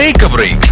Take a break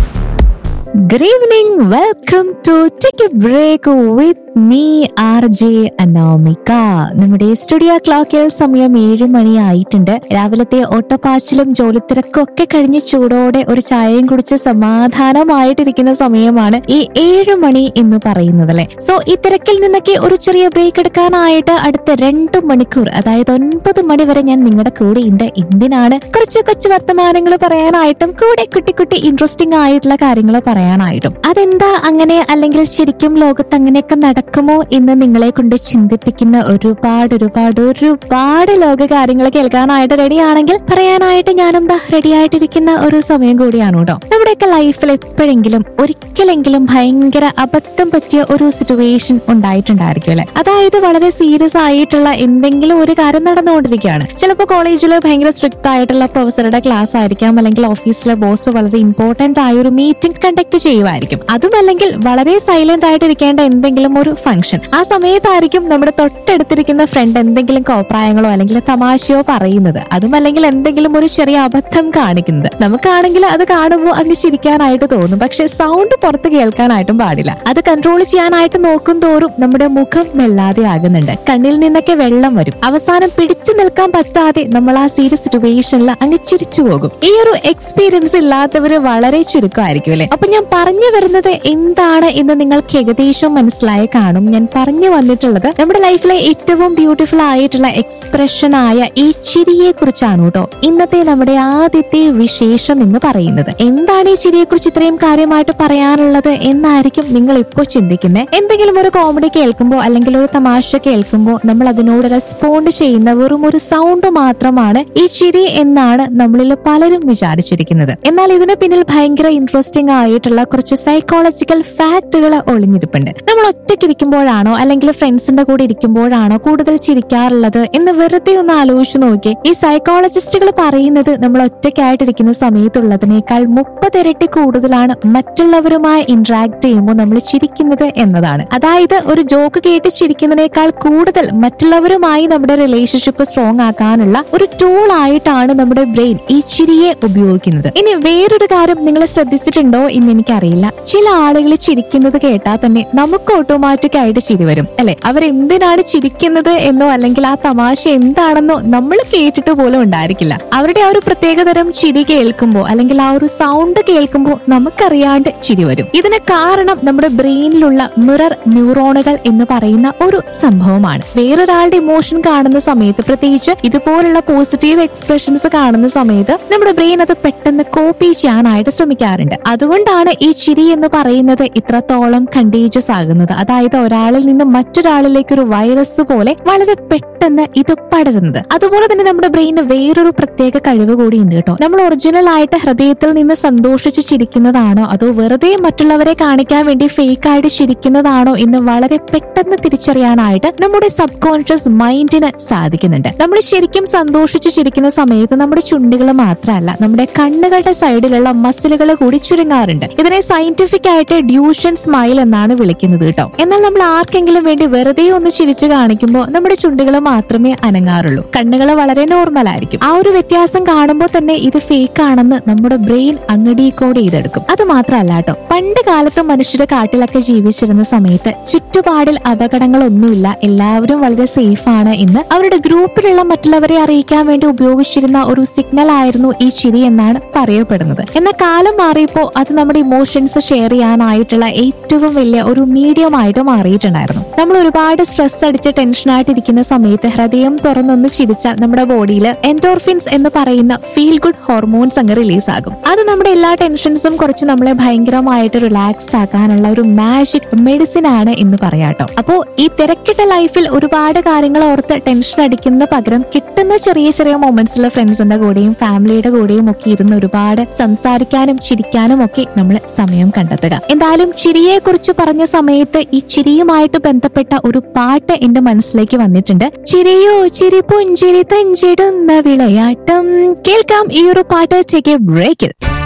Good evening. Welcome to Take a Break with me, RJ Anomika studio സ്റ്റുഡിയോ ക്ലോക്കിൽ സമയം ഏഴ് മണി ആയിട്ടുണ്ട് രാവിലത്തെ ഓട്ടപ്പാച്ചിലും ജോലിത്തിരക്കും ഒക്കെ കഴിഞ്ഞ് ചൂടോടെ ഒരു ചായയും കുടിച്ച് സമാധാനമായിട്ടിരിക്കുന്ന സമയമാണ് ഈ ഏഴ് മണി എന്ന് പറയുന്നത് അല്ലെ സോ ഈ തിരക്കിൽ നിന്നൊക്കെ ഒരു ചെറിയ ബ്രേക്ക് എടുക്കാനായിട്ട് അടുത്ത രണ്ട് മണിക്കൂർ അതായത് ഒൻപത് മണി വരെ ഞാൻ നിങ്ങളുടെ കൂടെ ഉണ്ട് എന്തിനാണ് കുറച്ച് കൊച്ചു വർത്തമാനങ്ങൾ പറയാനായിട്ടും കൂടെ കുട്ടി കുട്ടി ഇൻട്രസ്റ്റിംഗ് ആയിട്ടുള്ള കാര്യങ്ങൾ പറയാനായിട്ടും അതെന്താ അങ്ങനെ അല്ലെങ്കിൽ ശരിക്കും ലോകത്ത് അങ്ങനെയൊക്കെ നടക്കുമോ എന്ന് നിങ്ങളെ കൊണ്ട് ചിന്തിപ്പിക്കുന്ന ഒരുപാട് ഒരുപാട് ഒരുപാട് ലോക കാര്യങ്ങൾ കേൾക്കാനായിട്ട് റെഡിയാണെങ്കിൽ പറയാനായിട്ട് ഞാനെന്താ റെഡി ആയിട്ടിരിക്കുന്ന ഒരു സമയം കൂടിയാണ് കേട്ടോ നമ്മുടെയൊക്കെ ലൈഫിൽ എപ്പോഴെങ്കിലും ഒരിക്കലെങ്കിലും ഭയങ്കര അബദ്ധം പറ്റിയ ഒരു സിറ്റുവേഷൻ ഉണ്ടായിട്ടുണ്ടായിരിക്കും അല്ലെ അതായത് വളരെ സീരിയസ് ആയിട്ടുള്ള എന്തെങ്കിലും ഒരു കാര്യം നടന്നുകൊണ്ടിരിക്കുകയാണ് ചിലപ്പോൾ കോളേജിൽ ഭയങ്കര സ്ട്രിക്റ്റ് ആയിട്ടുള്ള പ്രൊഫസറുടെ ക്ലാസ് ആയിരിക്കാം അല്ലെങ്കിൽ ഓഫീസിലെ ബോസ് വളരെ ഇമ്പോർട്ടന്റ് ആയ ഒരു മീറ്റിംഗ് കണ്ടക്ട് ചെയ്യുമായിരിക്കും അതും അല്ലെങ്കിൽ വളരെ സൈലന്റ് ആയിട്ട് ഇരിക്കേണ്ട എന്തെങ്കിലും ഒരു ഫംഗ്ഷൻ ആ സമയത്തായിരിക്കും നമ്മുടെ തൊട്ടടുത്തിരിക്കുന്ന ഫ്രണ്ട് എന്തെങ്കിലും കോപ്രായങ്ങളോ അല്ലെങ്കിൽ തമാശയോ പറയുന്നത് അതും അല്ലെങ്കിൽ എന്തെങ്കിലും ഒരു ചെറിയ അബദ്ധം കാണിക്കുന്നത് നമുക്കാണെങ്കിൽ അത് കാണുമ്പോൾ അങ്ങ് ചിരിക്കാനായിട്ട് തോന്നും പക്ഷെ സൗണ്ട് പുറത്ത് കേൾക്കാനായിട്ടും പാടില്ല അത് കൺട്രോൾ ചെയ്യാനായിട്ട് നോക്കും തോറും നമ്മുടെ മുഖം മെല്ലാതെ ആകുന്നുണ്ട് കണ്ണിൽ നിന്നൊക്കെ വെള്ളം വരും അവസാനം പിടിച്ചു നിൽക്കാൻ പറ്റാതെ നമ്മൾ ആ സീരിയസ് സിറ്റുവേഷനിൽ അങ്ങ് ചിരിച്ചു പോകും ഈ ഒരു എക്സ്പീരിയൻസ് ഇല്ലാത്തവര് വളരെ ചുരുക്കമായിരിക്കും അല്ലെ അപ്പൊ ഞാൻ പറഞ്ഞു വരുന്നത് എന്താണ് എന്ന് നിങ്ങൾക്ക് ഏകദേശം മനസ്സിലായി കാണും ഞാൻ പറഞ്ഞു വന്നിട്ടുള്ളത് നമ്മുടെ ലൈഫിലെ ഏറ്റവും ബ്യൂട്ടിഫുൾ ആയിട്ടുള്ള എക്സ്പ്രഷൻ ആയ ഈ ചിരിയെ കുറിച്ചാണ് കേട്ടോ ഇന്നത്തെ നമ്മുടെ ആദ്യത്തെ വിശേഷം എന്ന് പറയുന്നത് എന്താണ് ഈ ചിരിയെ കുറിച്ച് ഇത്രയും കാര്യമായിട്ട് പറയാനുള്ളത് എന്നായിരിക്കും നിങ്ങൾ ഇപ്പോൾ ചിന്തിക്കുന്നത് എന്തെങ്കിലും ഒരു കോമഡി കേൾക്കുമ്പോൾ അല്ലെങ്കിൽ ഒരു തമാശ കേൾക്കുമ്പോൾ നമ്മൾ അതിനോട് റെസ്പോണ്ട് ചെയ്യുന്ന വെറും ഒരു സൗണ്ട് മാത്രമാണ് ഈ ചിരി എന്നാണ് നമ്മളിൽ പലരും വിചാരിച്ചിരിക്കുന്നത് എന്നാൽ ഇതിന് പിന്നിൽ ഭയങ്കര ഇൻട്രസ്റ്റിംഗ് ആയിട്ടുള്ള കുറച്ച് സൈക്കോളജിക്കൽ ഫാക്ടുകൾ ഒളിഞ്ഞിരിപ്പുണ്ട് നമ്മൾ ഒറ്റയ്ക്കിരിക്കുമ്പോഴാണോ അല്ലെങ്കിൽ ഫ്രണ്ട്സിന്റെ കൂടെ ഇരിക്കുമ്പോഴാണോ കൂടുതൽ ചിരിക്കാറുള്ളത് എന്ന് വെറുതെ ഒന്ന് ആലോചിച്ച് നോക്കി ഈ സൈക്കോളജിസ്റ്റുകൾ പറയുന്നത് നമ്മൾ ഒറ്റയ്ക്കായിട്ടിരിക്കുന്ന സമയത്തുള്ളതിനേക്കാൾ മുപ്പതിരട്ടി കൂടുതലാണ് മറ്റുള്ളവരുമായി ഇന്ററാക്ട് ചെയ്യുമ്പോൾ നമ്മൾ ചിരിക്കുന്നത് എന്നതാണ് അതായത് ഒരു ജോക്ക് കേട്ട് ചിരിക്കുന്നതിനേക്കാൾ കൂടുതൽ മറ്റുള്ളവരുമായി നമ്മുടെ റിലേഷൻഷിപ്പ് സ്ട്രോങ് ആക്കാനുള്ള ഒരു ടൂൾ ആയിട്ടാണ് നമ്മുടെ ബ്രെയിൻ ഈ ചിരിയെ ഉപയോഗിക്കുന്നത് ഇനി വേറൊരു കാര്യം നിങ്ങൾ ശ്രദ്ധിച്ചിട്ടുണ്ടോ എന്ന് എനിക്കറിയില്ല ചില ആളുകൾ ചിരിക്കുന്നത് കേട്ടാൽ തന്നെ നമുക്ക് ഓട്ടോമാറ്റിക് ആയിട്ട് ചിരി വരും അല്ലെ അവരെന്തിനാണ് ചിരിക്കുന്നത് എന്നോ അല്ലെങ്കിൽ ആ തമാശ എന്താണെന്നോ നമ്മൾ കേട്ടിട്ട് പോലും ഉണ്ടായിരിക്കില്ല അവരുടെ ആ ഒരു പ്രത്യേകതരം ചിരി കേൾക്കുമ്പോൾ അല്ലെങ്കിൽ ആ ഒരു സൗണ്ട് കേൾക്കുമ്പോൾ നമുക്കറിയാണ്ട് ചിരി വരും ഇതിന് കാരണം നമ്മുടെ ബ്രെയിനിലുള്ള മിറർ ന്യൂറോണുകൾ എന്ന് പറയുന്ന ഒരു സംഭവമാണ് വേറൊരാളുടെ ഇമോഷൻ കാണുന്ന സമയത്ത് പ്രത്യേകിച്ച് ഇതുപോലുള്ള പോസിറ്റീവ് എക്സ്പ്രഷൻസ് കാണുന്ന സമയത്ത് നമ്മുടെ ബ്രെയിൻ അത് പെട്ടെന്ന് കോപ്പി ചെയ്യാനായിട്ട് ശ്രമിക്കാറുണ്ട് അതുകൊണ്ടാണ് ഈ ചിരി എന്ന് പറയുന്നത് ഇത്രത്തോളം കണ്ടീജിയസ് ആകുന്നത് അതായത് ഒരാളിൽ നിന്ന് മറ്റൊരാളിലേക്ക് ഒരു വൈറസ് പോലെ വളരെ പെട്ടെന്ന് ഇത് പടരുന്നത് അതുപോലെ തന്നെ നമ്മുടെ ബ്രെയിന് വേറൊരു പ്രത്യേക കഴിവ് കൂടി ഉണ്ട് കേട്ടോ നമ്മൾ ഒറിജിനൽ ആയിട്ട് ഹൃദയത്തിൽ നിന്ന് സന്തോഷിച്ച് ചിരിക്കുന്നതാണോ അതോ വെറുതെ മറ്റുള്ളവരെ കാണിക്കാൻ വേണ്ടി ഫേക്ക് ആയിട്ട് ചിരിക്കുന്നതാണോ എന്ന് വളരെ പെട്ടെന്ന് തിരിച്ചറിയാനായിട്ട് നമ്മുടെ സബ് കോൺഷ്യസ് മൈൻഡിന് സാധിക്കുന്നുണ്ട് നമ്മൾ ശരിക്കും സന്തോഷിച്ച് ചിരിക്കുന്ന സമയത്ത് നമ്മുടെ ചുണ്ടുകൾ മാത്രമല്ല നമ്മുടെ കണ്ണുകളുടെ സൈഡിലുള്ള മസിലുകൾ കൂടി ചുരുങ്ങാറുണ്ട് ഇതിനെ സയന്റിഫിക് ആയിട്ട് ഡ്യൂഷൻ സ്മൈൽ എന്നാണ് വിളിക്കുന്നത് കേട്ടോ എന്നാൽ നമ്മൾ ആർക്കെങ്കിലും വേണ്ടി വെറുതെ ഒന്ന് ചിരിച്ചു കാണിക്കുമ്പോൾ നമ്മുടെ ചുണ്ടുകൾ മാത്രമേ അനങ്ങാറുള്ളൂ കണ്ണുകൾ വളരെ നോർമൽ ആയിരിക്കും ആ ഒരു വ്യത്യാസം കാണുമ്പോൾ തന്നെ ഇത് ഫേക്ക് ആണെന്ന് നമ്മുടെ ബ്രെയിൻ അങ്ങടി കോഡ് ചെയ്തെടുക്കും അത് മാത്രമല്ല കേട്ടോ പണ്ട് കാലത്ത് മനുഷ്യരെ കാട്ടിലൊക്കെ ജീവിച്ചിരുന്ന സമയത്ത് ചുറ്റുപാടിൽ അപകടങ്ങളൊന്നുമില്ല എല്ലാവരും വളരെ സേഫ് ആണ് എന്ന് അവരുടെ ഗ്രൂപ്പിലുള്ള മറ്റുള്ളവരെ അറിയിക്കാൻ വേണ്ടി ഉപയോഗിച്ചിരുന്ന ഒരു സിഗ്നൽ ആയിരുന്നു ഈ ചിരി എന്നാണ് പറയപ്പെടുന്നത് എന്നാൽ കാലം മാറിയപ്പോൾ അത് നമ്മുടെ ഇമോഷൻസ് ഷെയർ ചെയ്യാനായിട്ടുള്ള ഏറ്റവും വലിയ ഒരു മീഡിയം ആയിട്ട് മാറിയിട്ടുണ്ടായിരുന്നു നമ്മൾ ഒരുപാട് സ്ട്രെസ് അടിച്ച് ടെൻഷനായിട്ടിരിക്കുന്ന സമയത്ത് ഹൃദയം തുറന്നൊന്ന് ചിരിച്ചാൽ നമ്മുടെ ബോഡിയിൽ എൻഡോർഫിൻസ് എന്ന് പറയുന്ന ഫീൽ ഗുഡ് ഹോർമോൺസ് അങ്ങ് റിലീസ് ആകും അത് നമ്മുടെ എല്ലാ ടെൻഷൻസും കുറച്ച് നമ്മളെ ഭയങ്കരമായിട്ട് റിലാക്സ്ഡ് ആക്കാനുള്ള ഒരു മാജിക് മെഡിസിൻ ആണ് എന്ന് പറയാട്ടോ അപ്പോ ഈ തിരക്കിട്ട ലൈഫിൽ ഒരുപാട് കാര്യങ്ങൾ ഓർത്ത് ടെൻഷൻ അടിക്കുന്ന പകരം കിട്ടുന്ന ചെറിയ ചെറിയ മൊമെന്റ്സിൽ ഫ്രണ്ട്സിന്റെ കൂടെയും ഫാമിലിയുടെ കൂടെയും ഒക്കെ ഇരുന്ന് ഒരുപാട് സംസാരിക്കാനും ചിരിക്കാനും ഒക്കെ നമ്മൾ സമയം കണ്ടെത്തുക എന്തായാലും ചിരിയെ കുറിച്ച് പറഞ്ഞ സമയത്ത് ഈ ചിരിയുമായിട്ട് ബന്ധപ്പെട്ട ഒരു പാട്ട് എന്റെ മനസ്സിലേക്ക് വന്നിട്ടുണ്ട് ചിരിയോ ചിരി പുഞ്ചിരി തഞ്ചിടുന്ന വിളയാട്ടം കേൾക്കാം ഈ ഒരു പാട്ട് ടേക്ക് എ ബ്രേക്കിൽ